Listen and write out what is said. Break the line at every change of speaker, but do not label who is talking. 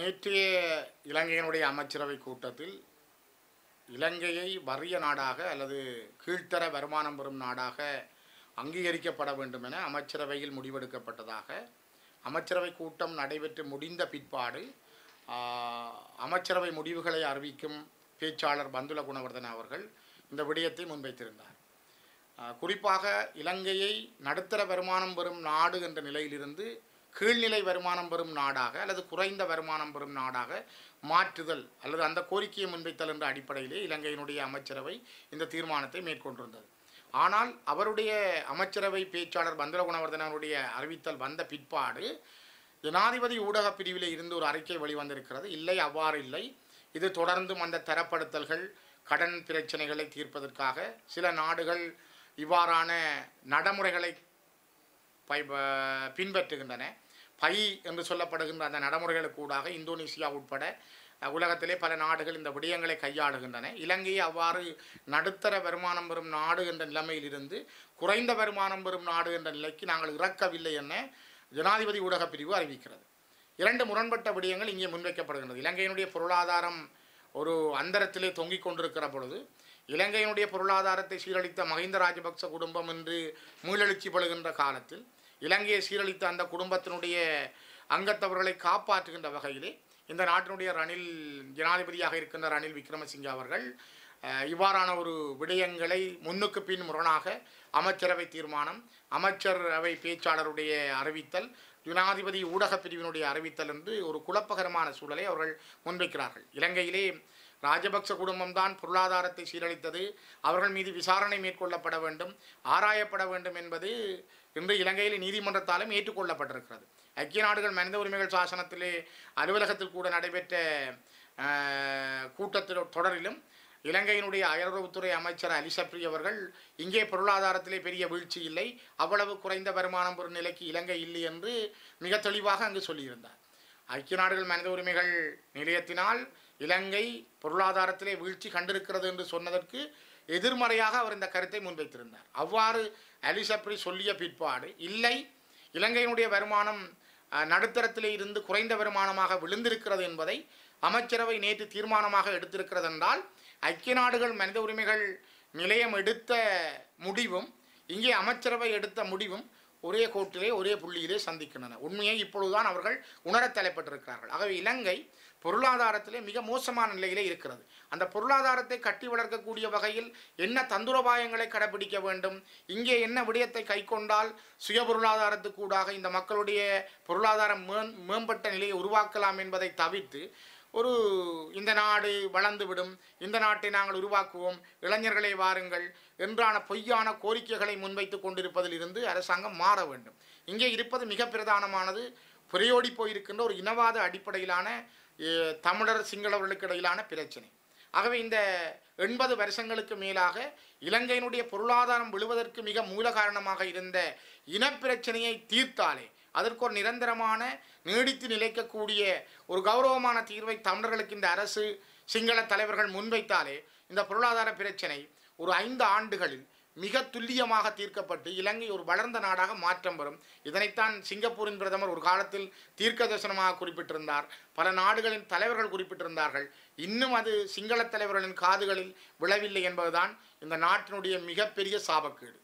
நேற்றைய இலங்கையினுடைய அமைச்சரவை கூட்டத்தில் இலங்கையை வறிய நாடாக அல்லது கீழ்த்தர வருமானம் பெறும் நாடாக அங்கீகரிக்கப்பட வேண்டும் என அமைச்சரவையில் முடிவெடுக்கப்பட்டதாக அமைச்சரவை கூட்டம் நடைபெற்று முடிந்த பிற்பாடு ஆ, அமைச்சரவை முடிவுகளை அறிவிக்கும் பேச்சாளர் பந்துல குணவர்தன அவர்கள் இந்த விடயத்தை முன்வைத்திருந்தார் ஆ, குறிப்பாக இலங்கையை நடுத்தர வருமானம் பெறும் நாடு என்ற நிலையிலிருந்து கீழ்நிலை வருமானம் பெறும் நாடாக அல்லது குறைந்த வருமானம் பெறும் நாடாக மாற்றுதல் அல்லது அந்த கோரிக்கையை முன்வைத்தல் என்ற அடிப்படையிலே இலங்கையினுடைய அமைச்சரவை இந்த தீர்மானத்தை மேற்கொண்டிருந்தது ஆனால் அவருடைய அமைச்சரவை பேச்சாளர் பந்துல குணவர்தனனுடைய அறிவித்தல் வந்த பிற்பாடு ஜனாதிபதி ஊடக பிரிவிலே இருந்து ஒரு அறிக்கை வெளிவந்திருக்கிறது இல்லை அவ்வாறு இல்லை இது தொடர்ந்தும் அந்த தரப்படுத்தல்கள் கடன் பிரச்சனைகளை தீர்ப்பதற்காக சில நாடுகள் இவ்வாறான நடைமுறைகளை பை ப- பின்பற்றுகின்றன பை என்று சொல்லப்படுகின்ற அந்த நடைமுறைகளுக்கூடாக இந்தோனேசியா உட்பட அஹ், உலகத்திலே பல நாடுகள் இந்த விடயங்களை கையாளுகின்றன இலங்கையை அவ்வாறு நடுத்தர வருமானம் பெறும் நாடு என்ற நிலைமையிலிருந்து குறைந்த வருமானம் பெறும் நாடு என்ற நிலைக்கு நாங்கள் இறக்கவில்லை என ஜனாதிபதி ஊடக பிரிவு அறிவிக்கிறது இரண்டு முரண்பட்ட விடயங்கள் இங்கே முன்வைக்கப்படுகின்றது இலங்கையினுடைய பொருளாதாரம் ஒரு அந்தரத்திலே தொங்கிக் கொண்டிருக்கிற பொழுது இலங்கையினுடைய பொருளாதாரத்தை சீரழித்த மஹிந்த ராஜபக்ச குடும்பம் என்று மீளெழுச்சி படுகின்ற காலத்தில் இலங்கையை சீரழித்த அந்த குடும்பத்தினுடைய அங்கத்தவர்களை காப்பாற்றுகின்ற வகையிலே இந்த நாட்டினுடைய ரணில் ஜனாதிபதியாக இருக்கின்ற ரணில் விக்ரமசிங்கே அவர்கள் அஹ், இவ்வாறான ஒரு விடயங்களை முன்னுக்கு பின் முரணாக அமைச்சரவை தீர்மானம் அமைச்சரவை பேச்சாளருடைய அறிவித்தல் ஜனாதிபதி ஊடகப் பிரிவினுடைய அறிவித்தல் என்று ஒரு குழப்பகரமான சூழலை அவர்கள் முன்வைக்கிறார்கள் இலங்கையிலே ராஜபக்ச குடும்பம்தான் பொருளாதாரத்தை சீரழித்தது அவர்கள் மீது விசாரணை மேற்கொள்ளப்பட வேண்டும் ஆராயப்பட வேண்டும் என்பது இன்று இலங்கையில் நீதிமன்றத்தாலும் ஏற்றுக்கொள்ளப்பட்டிருக்கிறது ஐக்கிய நாடுகள் மனித உரிமைகள் சாசனத்திலே அலுவலகத்தில் கூட நடைபெற்ற அஹ், கூட்டத்தில் தொடரிலும் இலங்கையினுடைய அயலுறவுத்துறை அமைச்சர் அலிசப்ரி அவர்கள் இங்கே பொருளாதாரத்திலே பெரிய வீழ்ச்சி இல்லை அவ்வளவு குறைந்த வருமானம் பெறும் நிலைக்கு இலங்கை இல்லை என்று மிக தெளிவாக அங்கு சொல்லியிருந்தார் ஐக்கிய நாடுகள் மனித உரிமைகள் நிலையத்தினால் இலங்கை பொருளாதாரத்திலே வீழ்ச்சி கண்டிருக்கிறது என்று சொன்னதற்கு எதிர்மறையாக அவர் இந்த கருத்தை முன்வைத்திருந்தார் அவ்வாறு அலிசப்ரி சொல்லிய பிற்பாடு இல்லை இலங்கையினுடைய வருமானம் அஹ், நடுத்தரத்திலே இருந்து குறைந்த வருமானமாக விழுந்திருக்கிறது என்பதை அமைச்சரவை நேற்று தீர்மானமாக எடுத்திருக்கிறது என்றால் ஐக்கிய நாடுகள் மனித உரிமைகள் நிலையம் எடுத்த முடிவும் இங்கே அமைச்சரவை எடுத்த முடிவும் ஒரே கோட்டிலே ஒரே புள்ளியிலே சந்திக்கின்றன உண்மையை இப்பொழுதுதான் அவர்கள் உணரத் தலைப்பட்டிருக்கிறார்கள் ஆகவே இலங்கை பொருளாதாரத்திலே மிக மோசமான நிலையிலே இருக்கிறது அந்த பொருளாதாரத்தை கட்டி வளர்க்கக்கூடிய வகையில் என்ன தந்துரபாயங்களை கடைபிடிக்க வேண்டும் இங்கே என்ன விடயத்தை கைக்கொண்டால் சுய பொருளாதாரத்துக்கூடாக இந்த மக்களுடைய பொருளாதாரம் மேம் மேம்பட்ட நிலையை உருவாக்கலாம் என்பதை தவிர்த்து ஒரு இந்த நாடு வளர்ந்துவிடும் இந்த நாட்டை நாங்கள் உருவாக்குவோம் இளைஞர்களை வாருங்கள் என்றான பொய்யான கோரிக்கைகளை முன்வைத்து கொண்டிருப்பதில் இருந்து அரசாங்கம் மாற வேண்டும் இங்கே இருப்பது மிக பிரதானமானது புரையோடி போயிருக்கின்ற ஒரு இனவாத அடிப்படையிலான eh, தமிழர் சிங்களவர்களுக்கு இடையிலான பிரச்சனை ஆகவே இந்த எண்பது வருஷங்களுக்கு மேலாக இலங்கையினுடைய பொருளாதாரம் விழுவதற்கு மிக மூல காரணமாக இருந்த இனப்பிரச்சனையை தீர்த்தாலே அதற்கு ஒரு நிரந்தரமான நீடித்து நிலைக்கக்கூடிய ஒரு கௌரவமான தீர்வை தமிழர்களுக்கு இந்த அரசு சிங்கள தலைவர்கள் முன்வைத்தாலே இந்த பொருளாதார பிரச்சனை ஒரு ஐந்து ஆண்டுகளில் மிக துல்லியமாக தீர்க்கப்பட்டு இலங்கை ஒரு வளர்ந்த நாடாக மாற்றம் வரும் இதனைத்தான் சிங்கப்பூரின் பிரதமர் ஒரு காலத்தில் தீர்க்க தரிசனமாக குறிப்பிட்டிருந்தார் பல நாடுகளின் தலைவர்கள் குறிப்பிட்டிருந்தார்கள் இன்னும் அது சிங்கள தலைவர்களின் காதுகளில் விழவில்லை என்பதுதான் இந்த நாட்டினுடைய மிகப்பெரிய சாபக்கேடு